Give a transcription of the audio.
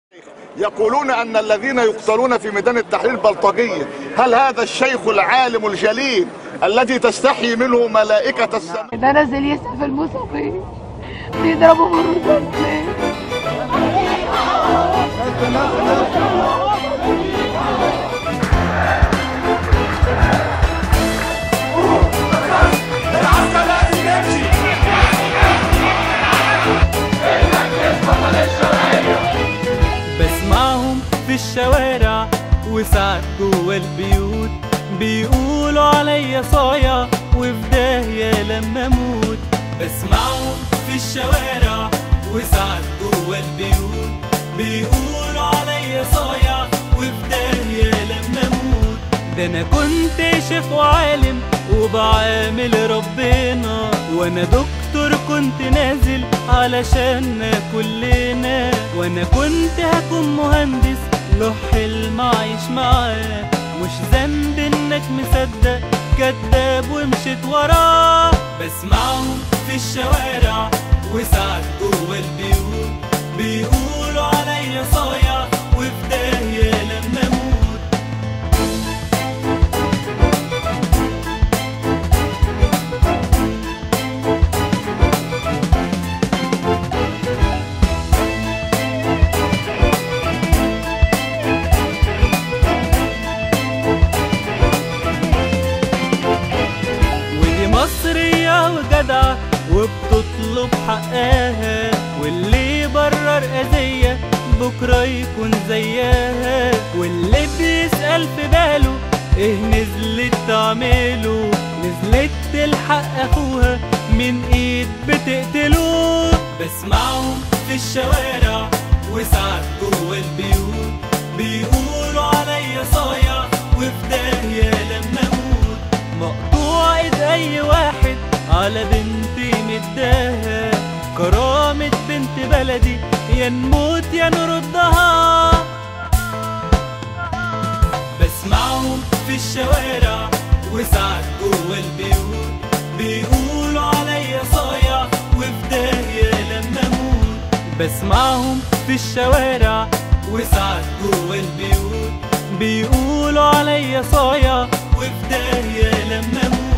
يقولون أن الذين يقتلون في ميدان التحرير بلطجية هل هذا الشيخ العالم الجليل الذي تستحي منه ملائكة السماء ده نازل يسقف المصابين بيضربوا بالرصاص ليه؟ بسمعهم في الشوارع وساعات جوا البيوت بيقولوا عليا صايع وفي داهية لما اموت بسمعهم في الشوارع وساعات جوا البيوت بيقولوا عليا صايع وفي داهية لما اموت ده انا كنت شيخ وعالم وبعامل ربنا وانا دكتور كنت نازل علشان كلنا وانا كنت هكون مهندس له حلم اعيش معاه مش ذنب انك مصدق كذاب ومشيت وراه بسمعهم في الشوارع وساعات جوا البيوت بيقولوا عليا صايع وفي داهية لما اموت ودي مصرية وجدعة وبتطلب حقها واللي يبرر أذية بكرة يكون زيها واللي بيسأل في باله ايه نزلت تعمله نزلت تلحق اخوها من ايد بتقتله بسمعهم في الشوارع وساعات جوا البيوت بيقولوا عليا صايع وفي داهية لما اموت مقطوع ايد اي واحد على بنتي مداها كرامة بنت بلدي يا نموت يا نردها بسمعهم في الشوارع وساعات جوا البيوت بيقولوا عليا صايع وفي داهية لما اموت بسمعهم في الشوارع وساعات جوا البيوت بيقولوا عليا صايع وفي داهية لما اموت